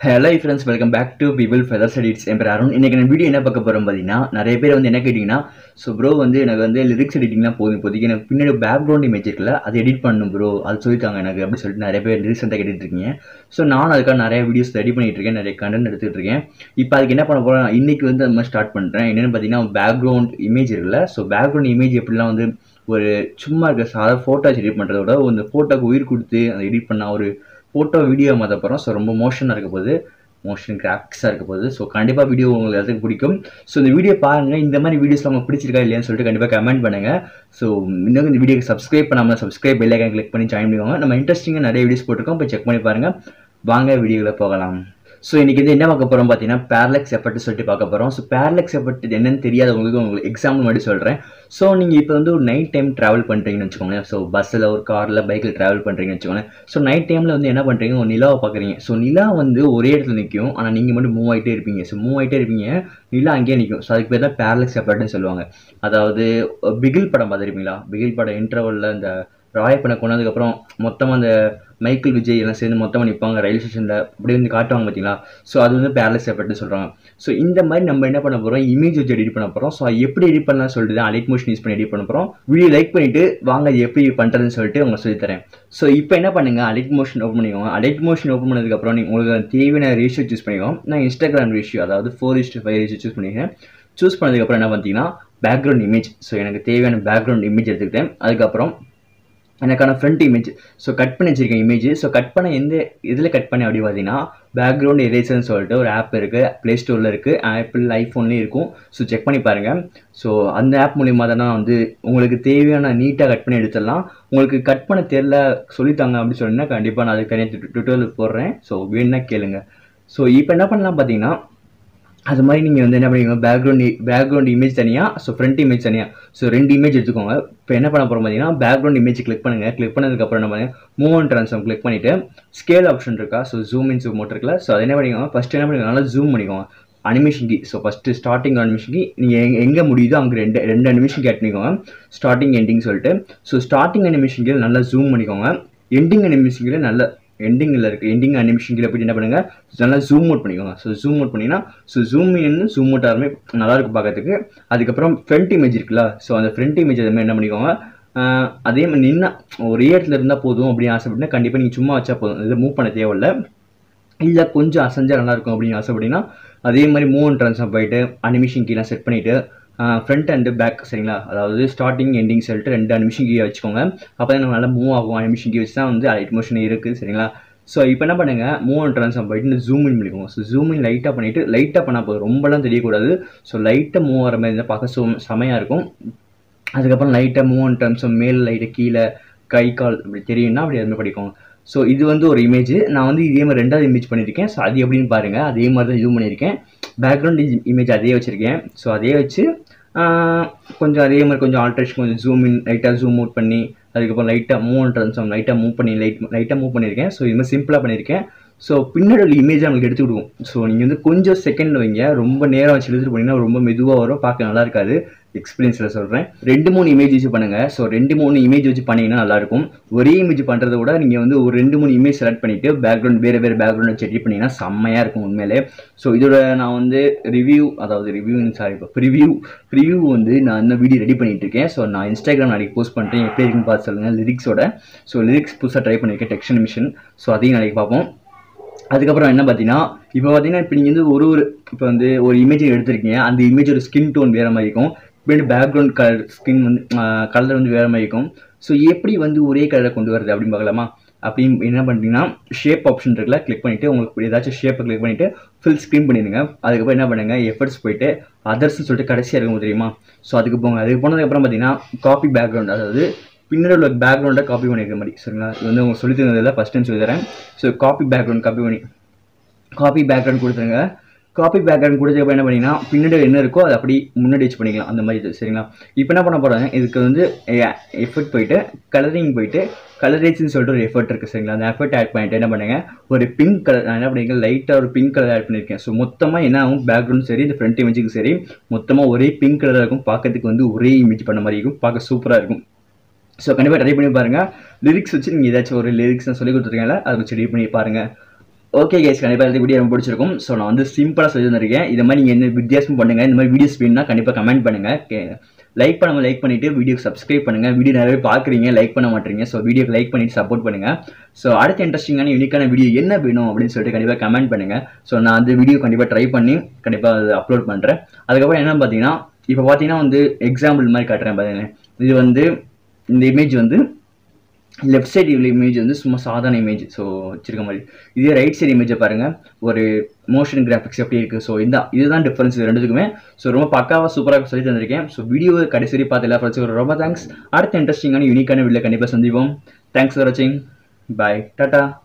hello friends welcome back to people feather studies என் பேர் அருண் இன்னைக்கு நான் வீடியோ என்ன பார்க்க போகிறோம் பார்த்தீங்கன்னா நிறைய பேர் வந்து என்ன கேட்டிங்கன்னா ஸோ ப்ரோ வந்து எனக்கு வந்து லிரிக்ஸ் எடிட்டிங்லாம் போதும் இப்போதைக்கு எனக்கு பின்னாடி பேக்ரவுண்ட் இமேஜ் இருக்குல்ல அதை எடிட் பண்ணணும் ப்ரோ அது சொல்லித்தாங்க எனக்கு அப்படின்னு சொல்லிட்டு நிறைய பேர் ரீசெண்டாக கேட்டுட்டு இருக்கீங்க ஸோ நானும் அதுக்காக நிறைய வீடியோஸ் ரெடி பண்ணிட்டு இருக்கேன் நிறைய கண்டென்ட் எடுத்துகிட்டு இருக்கேன் இப்போ அதுக்கு என்ன பண்ண போகிறேன் இன்னைக்கு வந்து அந்த மாதிரி ஸ்டார்ட் பண்ணுறேன் என்னென்னு பார்த்தீங்கன்னா பேக்ரவுண்ட் இமேஜ் இருக்குல்ல ஸோ பேக்ரவுண்ட் இமேஜ் எப்படிலாம் வந்து ஒரு சும்மா இருக்க சாதாரண ஃபோட்டோஸ் எடிட் பண்ணுறத விட அந்த ஃபோட்டோக்கு உயிர் கொடுத்து அதை எடிட் பண்ண ஒரு ஃபோட்டோ வீடியோ மாற்ற போகிறோம் ஸோ ரொம்ப மோஷனாக இருக்க போகுது மோஷன் கிராஃபிக்ஸாக இருக்க போகுது ஸோ கண்டிப்பாக வீடியோ உங்களுக்கு எல்லாத்துக்கும் பிடிக்கும் ஸோ இந்த வீடியோ பாருங்கள் இந்த மாதிரி வீடியோஸ் உங்களுக்கு பிடிச்சிருக்கா இல்லையான்னு சொல்லிட்டு கண்டிப்பாக கமெண்ட் பண்ணுங்கள் ஸோ இன்னும் இந்த வீடியோக்கு சப்ஸ்கிரைப் பண்ணாமல் சப்ஸ்கிரைப் பெல் ஐக்கான் கிளிக் பண்ணி ஜாயின் பண்ணிக்கோங்க நம்ம இன்ட்ரெஸ்டிங்காக நிறைய வீடியோஸ் போட்டிருக்கோம் போய் செக் பண்ணி பாருங்கள் வாங்க வீடியோவில் போகலாம் ஸோ இன்றைக்கி வந்து என்ன பார்க்க போகிறோம் பார்த்தீங்கன்னா பேரலெக்ஸ் எஃபர்ட் சொல்லிட்டு பார்க்க போகிறோம் ஸோ பேரலெக்ஸ் எஃபர்ட் என்னன்னு தெரியாதவங்களுக்கு உங்களுக்கு எக்ஸாம்பிள் மாதிரி சொல்கிறேன் ஸோ நீங்கள் இப்போ வந்து ஒரு நைட் டைம் ட்ராவல் பண்ணுறீங்கன்னு வச்சுக்கோங்களேன் ஸோ பஸ்ஸில் ஒரு காரில் பைக்கில் ட்ராவல் பண்ணுறீங்கன்னு வச்சுக்கோங்களேன் ஸோ நைட் டைமில் வந்து என்ன பண்ணுறீங்க ஒரு நிலாவை பார்க்குறீங்க ஸோ நிலா வந்து ஒரே இடத்துல நிற்கும் ஆனால் நீங்கள் மட்டும் மூவ் ஆகிட்டே இருப்பீங்க ஸோ மூவ் ஆகிட்டே இருப்பீங்க நிலா அங்கேயே நிற்கும் ஸோ அதுக்கு பேர் தான் பேரலெக்ஸ் எஃபர்ட்னு சொல்லுவாங்க அதாவது பிகில் படம் பார்த்துருப்பீங்களா பிகில் படம் இன்டர்வலில் இந்த ராய பண்ண கொண்டதுக்கப்புறம் மொத்தமாக அந்த மைக்கேல் விஜய் எல்லாம் சேர்ந்து மொத்தமாக நிற்பாங்க ரயில்வே ஸ்டேஷனில் அப்படி வந்து காட்டுவாங்க பார்த்தீங்களா ஸோ அது வந்து பேரலஸ் எஃபெக்ட்னு சொல்கிறாங்க ஸோ இந்த மாதிரி நம்ம என்ன பண்ண போகிறோம் இமேஜ் வச்சு எடிட் பண்ண போகிறோம் ஸோ எப்படி எடிட் பண்ணலாம் சொல்லிட்டு தான் அலைட் மோஷன் யூஸ் பண்ணி எடிட் பண்ண போகிறோம் வீடியோ லைக் பண்ணிவிட்டு வாங்க அது எப்படி பண்ணுறதுன்னு சொல்லிட்டு உங்களுக்கு சொல்லித்தரேன் ஸோ இப்போ என்ன பண்ணுங்கள் அலைட் மோஷன் ஓப்பன் பண்ணிக்கோங்க அலைட் மோஷன் ஓப்பன் பண்ணதுக்கப்புறம் நீங்கள் உங்களுக்கு தேவையான ரேஷியோ சூஸ் பண்ணிக்கோங்க நான் இன்ஸ்டாகிராம் ரேஷியோ அதாவது four is to five ratio choose பண்ணிக்கிறேன் சூஸ் பண்ணதுக்கப்புறம் என்ன பார்த்தீங்கன்னா பேக்ரவுண்ட் இமேஜ் ஸோ எனக்கு தேவையான பேக்ரவுண்ட் இமேஜ் எடுத்துக்கிட்டேன் அதுக்கப்புறம் எனக்கான ஃப்ரண்ட் இமேஜ் ஸோ கட் பண்ணி வச்சிருக்கேன் இமேஜ் ஸோ கட் பண்ண எந்த இதில் கட் பண்ணி அப்படி பார்த்தீங்கன்னா பேக்ரவுண்ட் எரேசர்னு சொல்லிட்டு ஒரு ஆப் இருக்குது ப்ளே ஸ்டோரில் இருக்குது ஆப்பிள் ஐஃபோன்லேயும் இருக்கும் ஸோ செக் பண்ணி பாருங்கள் ஸோ அந்த ஆப் மூலியமாக தானே வந்து உங்களுக்கு தேவையான நீட்டாக கட் பண்ணி எடுத்துடலாம் உங்களுக்கு கட் பண்ண தெரில சொல்லித்தாங்க அப்படின்னு சொன்னால் கண்டிப்பாக நான் அதுக்கு தனியாக டுட்டோரியல் போடுறேன் ஸோ வேணுன்னா கேளுங்க ஸோ இப்போ என்ன பண்ணலாம் பார்த்தீங்கன்னா அது மாதிரி நீங்கள் வந்து என்ன பண்ணுவீங்க பேக்ரவுண்ட் பேக்ரவுண்ட் இமேஜ் தனியாக ஸோ ஃப்ரண்ட் இமேஜ் தனியாக ஸோ ரெண்டு இமேஜ் எடுத்துக்கோங்க இப்போ என்ன பண்ண போகிறோம் பார்த்தீங்கன்னா பேக்ரவுண்ட் இமேஜ் கிளிக் பண்ணுங்கள் கிளிக் பண்ணதுக்கப்புறம் என்ன பண்ணுங்க மூவ் அண்ட் ட்ரான்ஸ்ஃபார்ம் கிளிக் பண்ணிவிட்டு ஸ்கேல் ஆப்ஷன் இருக்கா ஸோ ஜூம் இன் ஜூம் இருக்குல்ல ஸோ அது என்ன பண்ணிக்கோங்க ஃபஸ்ட்டு என்ன பண்ணிக்கோங்க நல்லா ஜூம் பண்ணிக்கோங்க அனிமேஷன் கி ஸோ ஃபஸ்ட்டு ஸ்டார்டிங் அனிமேஷன் கி நீங்கள் எங்கே எங்கே முடியுதோ அங்கே ரெண்டு ரெண்டு அனிமேஷன் ஆட் பண்ணிக்கோங்க ஸ்டார்டிங் எண்டிங் சொல்லிட்டு ஸோ ஸ்டார்டிங் அனிமேஷன் கீழே நல்லா ஜூம் பண்ணிக்கோங்க எண்டிங் அனிமேஷன் கீழே நல்ல எண்டிங்கில் இருக்குது எண்டிங் அனிமேஷன் கீழே போய்ட்டு என்ன பண்ணுங்கள் நல்லா ஜூம் அவுட் பண்ணிக்கோங்க ஸோ ஜூம் அவுட் பண்ணிங்கன்னா so zoom in zoom out ஆகுமே நல்லாயிருக்கும் பார்க்கறதுக்கு அதுக்கப்புறம் ஃப்ரண்ட் இமேஜ் இருக்குல்ல ஸோ அந்த ஃப்ரண்ட் இமேஜ் அது மாதிரி என்ன பண்ணிக்கோங்க அதே மாதிரி நின்னா ஒரே இடத்துல இருந்தால் போதும் அப்படின்னு ஆசைப்பட்டீங்கன்னா கண்டிப்பாக நீங்கள் சும்மா வச்சா போதும் இதை மூவ் பண்ண தேவையில்ல இல்லை கொஞ்சம் அசைஞ்சா நல்லாயிருக்கும் அப்படின்னு ஆசைப்பட்டீங்கன்னா அதே மாதிரி மூவ் அண்ட் ட்ரான்ஸ்ஃபார் போயிட்டு அனிமேஷன் கீழே செட் பண்ணிவிட்டு ஃப்ரண்ட் அண்டு பேக் சரிங்களா அதாவது ஸ்டார்டிங் எண்டிங் சொல்லிட்டு ரெண்டு அனிமிஷன் கீ வச்சுக்கோங்க அப்போ தான் நல்லா மூவ் ஆகும் அனிமிஷன் கீ வச்சு தான் வந்து லைட் மோஷன் இருக்குது சரிங்களா ஸோ இப்போ என்ன பண்ணுங்கள் மூவ் அண்ட் ட்ரான்ஸ்ஃபார் போயிட்டு இந்த ஜூம் இன் பண்ணிக்கோங்க ஸோ ஜூம் இன் லைட்டாக பண்ணிவிட்டு லைட்டாக பண்ணால் போதும் ரொம்பலாம் தெரியக்கூடாது ஸோ லைட்டாக மூவ் ஆகிற மாதிரி இருந்தால் பார்க்க சோ செமையாக இருக்கும் அதுக்கப்புறம் லைட்டாக மூவ் அண்ட் ட்ரான்ஸ்ஃபார் மேல் லைட்டாக கீழே கை கால் அப்படி தெரியும்னா அப்படி அது மாதிரி படிக்கோங்க ஸோ இது வந்து ஒரு இமேஜ் நான் வந்து இதே மாதிரி ரெண்டாவது இமேஜ் பண்ணியிருக்கேன் ஸோ அது எப்படின்னு பாருங்கள் அதே மாதிரி தான் ஜூம் பண்ணியிருக்கேன் பேக்ரவுண்ட் இமேஜ் அதே வச்சுருக்கேன் ஸோ அதே வச்சு கொஞ்சம் அதே மாதிரி கொஞ்சம் ஆல்ட்ரேஷன் கொஞ்சம் ஜூம் இன் லைட்டாக ஜூம் அவுட் பண்ணி அதுக்கப்புறம் லைட்டாக மூவ் அண்ட் ட்ரான்ஸ்ஃபார்ம் லைட்டாக மூவ் பண்ணி லைட் லைட்டாக மூவ் பண்ணியிருக்கேன் ஸோ இது மாதிரி சிம்பிளாக பண்ணியிருக்கேன் ஸோ பின்னாடி உள்ள இமேஜ் நம்மளுக்கு எடுத்து விடுவோம் ஸோ நீங்கள் வந்து கொஞ்சம் செகண்ட் வைங்க ரொம்ப நேரம் வச்சு எடுத்துகிட்டு போனீங்கன்னா ரொம்ப மெதுவாக வரும் பார்க்க நல்லா இருக்காது எக்ஸ்பீரியன்ஸில் சொல்கிறேன் ரெண்டு மூணு இமேஜ் வச்சு பண்ணுங்கள் ஸோ ரெண்டு மூணு இமேஜ் வச்சு பண்ணிங்கன்னா நல்லாயிருக்கும் ஒரே இமேஜ் பண்ணுறத விட நீங்கள் வந்து ஒரு ரெண்டு மூணு இமேஜ் செலக்ட் பண்ணிவிட்டு பேக்ரவுண்ட் வேறு வேறு பேக்ரவுண்ட் வச்சு எடிட் பண்ணிங்கன்னா செம்மையாக இருக்கும் உண்மையிலே ஸோ இதோட நான் வந்து ரிவ்யூ அதாவது ரிவ்யூ சாரி இப்போ ப்ரிவ்யூ ப்ரிவ்யூ வந்து நான் இந்த வீடியோ ரெடி பண்ணிட்டு இருக்கேன் ஸோ நான் இன்ஸ்டாகிராம் நாளைக்கு போஸ்ட் பண்ணிட்டேன் எப்படி இருக்குன்னு பார்த்து சொல்லுங்கள் லிரிக்ஸோட ஸோ லிரிக்ஸ் புதுசாக ட்ரை பண்ணியிருக்கேன் டெக்ஷன் மிஷின் ஸோ அதையும் நாளைக்கு பார்ப்போம் அதுக்கப்புறம் என்ன பார்த்தீங்கன்னா இப்போ பார்த்தீங்கன்னா இப்போ நீங்கள் வந்து ஒரு ஒரு இப்போ வந்து ஒரு இமேஜ் எடுத்திருக்கீங்க அந்த இமேஜோட ஸ்கின் டோன் வேறு மாதிரி இருக்கும் இப்படி பேக்ரவுண்ட் கலர் ஸ்கின் வந்து கலர் வந்து வேறு மாதிரி இருக்கும் ஸோ எப்படி வந்து ஒரே கலரை கொண்டு வருது அப்படின்னு பார்க்கலாமா அப்படின்னு என்ன பண்ணுறீங்கன்னா ஷேப் ஆப்ஷன் இருக்குல்ல கிளிக் பண்ணிவிட்டு உங்களுக்கு ஏதாச்சும் ஷேப்பை கிளிக் பண்ணிவிட்டு ஃபுல் ஸ்க்ரீன் பண்ணிடுங்க அதுக்கப்புறம் என்ன பண்ணுங்கள் எஃபர்ட்ஸ் போயிட்டு அதர்ஸ்னு சொல்லிட்டு கடைசியாக இருக்கும் தெரியுமா ஸோ அதுக்கு போங்க அதுக்கு போனதுக்கப்புறம் பார்த்தீங்கன்னா காப்பி பேக்ரவுண்ட் அதாவது பின்னாடி உள்ள பேக்ரவுண்டை காப்பி பண்ணிக்கிற மாதிரி சரிங்களா இது வந்து உங்களுக்கு சொல்லி தந்ததில்ல ஃபஸ்ட் டைம் சொல்லி தரேன் ஸோ காப்பி பேக்ரவுண்ட் காப்பி பண்ணி காப்பி பேக்ரவுண்ட் கொடுத்துருங்க காப்பி பேக்ரவுண்ட் கொடுத்தப்ப என்ன பண்ணிங்கன்னா பின்னாடி என்ன இருக்கோ அதை அப்படி முன்னாடி வச்சு பண்ணிக்கலாம் அந்த மாதிரி இது சரிங்களா இப்போ என்ன பண்ண போகிறாங்க இதுக்கு வந்து எஃபர்ட் போயிட்டு கலரிங் போயிட்டு கலரேஜ்னு சொல்லிட்டு ஒரு எஃபர்ட் இருக்குது சரிங்களா அந்த எஃபர்ட் ஆட் பண்ணிட்டு என்ன பண்ணுங்க ஒரு பிங்க் கலர் நான் என்ன பண்ணிருக்கேன் லைட்டாக ஒரு பிங்க் கலர் ஆட் பண்ணியிருக்கேன் ஸோ மொத்தமாக என்ன ஆகும் பேக்ரவுண்ட் சரி இந்த ஃப்ரண்ட் இமேஜுக்கு சரி மொத்தமாக ஒரே பிங்க் கலராக இருக்கும் பார்க்கறதுக்கு வந்து ஒரே இமேஜ் பண்ண மாதிரி இருக்கும் பார்க்க சூப்பராக இருக்கும் ஸோ கண்டிப்பாக ட்ரை பண்ணி பாருங்கள் லிரிக்ஸ் வச்சு நீங்கள் ஏதாச்சும் ஒரு லிரிக்ஸ் நான் சொல்லி கொடுத்துருக்கேன்ல அதை வச்சு ரெடி பண்ணி பாருங்கள் ஓகே கேஸ் கண்டிப்பாக இந்த வீடியோ ரொம்ப பிடிச்சிருக்கும் ஸோ நான் வந்து சிம்பிளாக சொல்லி தந்திருக்கேன் இது மாதிரி நீங்கள் என்ன வித்தியாசம் பண்ணுங்க இந்த மாதிரி வீடியோஸ் வேணும்னா கண்டிப்பாக கமெண்ட் பண்ணுங்க லைக் பண்ணாம லைக் பண்ணிட்டு வீடியோக்கு சப்ஸ்கிரைப் பண்ணுங்க வீடியோ நிறைய பார்க்குறீங்க லைக் பண்ண மாட்டீங்க ஸோ வீடியோக்கு லைக் பண்ணிட்டு சப்போர்ட் பண்ணுங்க ஸோ அடுத்த இன்ட்ரெஸ்டிங்கான யூனிக்கான வீடியோ என்ன வேணும் அப்படின்னு சொல்லிட்டு கண்டிப்பாக கமெண்ட் பண்ணுங்க ஸோ நான் அந்த வீடியோ கண்டிப்பாக ட்ரை பண்ணி கண்டிப்பாக அது அப்லோட் பண்ணுறேன் அதுக்கப்புறம் என்ன பார்த்தீங்கன்னா இப்போ பார்த்தீங்கன்னா வந்து எக்ஸாம்பிள் மாதிரி காட்டுறேன் பாருங்க இது வந்து இந்த இமேஜ் வந்து லெஃப்ட் சைடு உள்ள இமேஜ் வந்து சும்மா சாதாரண இமேஜ் ஸோ வச்சிருக்க மாதிரி இதே ரைட் சைடு இமேஜை பாருங்கள் ஒரு மோஷன் கிராஃபிக்ஸ் எப்படி இருக்குது ஸோ இந்த இதுதான் டிஃப்ரென்ஸ் இது ரெண்டுத்துக்குமே ஸோ ரொம்ப பக்காவாக சூப்பராக சொல்லி தந்திருக்கேன் ஸோ வீடியோ கடைசி வரை பார்த்து எல்லா ஃப்ரெண்ட்ஸுக்கும் ரொம்ப தேங்க்ஸ் அடுத்த இன்ட்ரெஸ்டிங்கான யூனிக்கான வீடியோ கண்டிப்பாக சந்திப்போம் தேங்க்ஸ் ஃபார் வாட்சிங் பாய் டாட்டா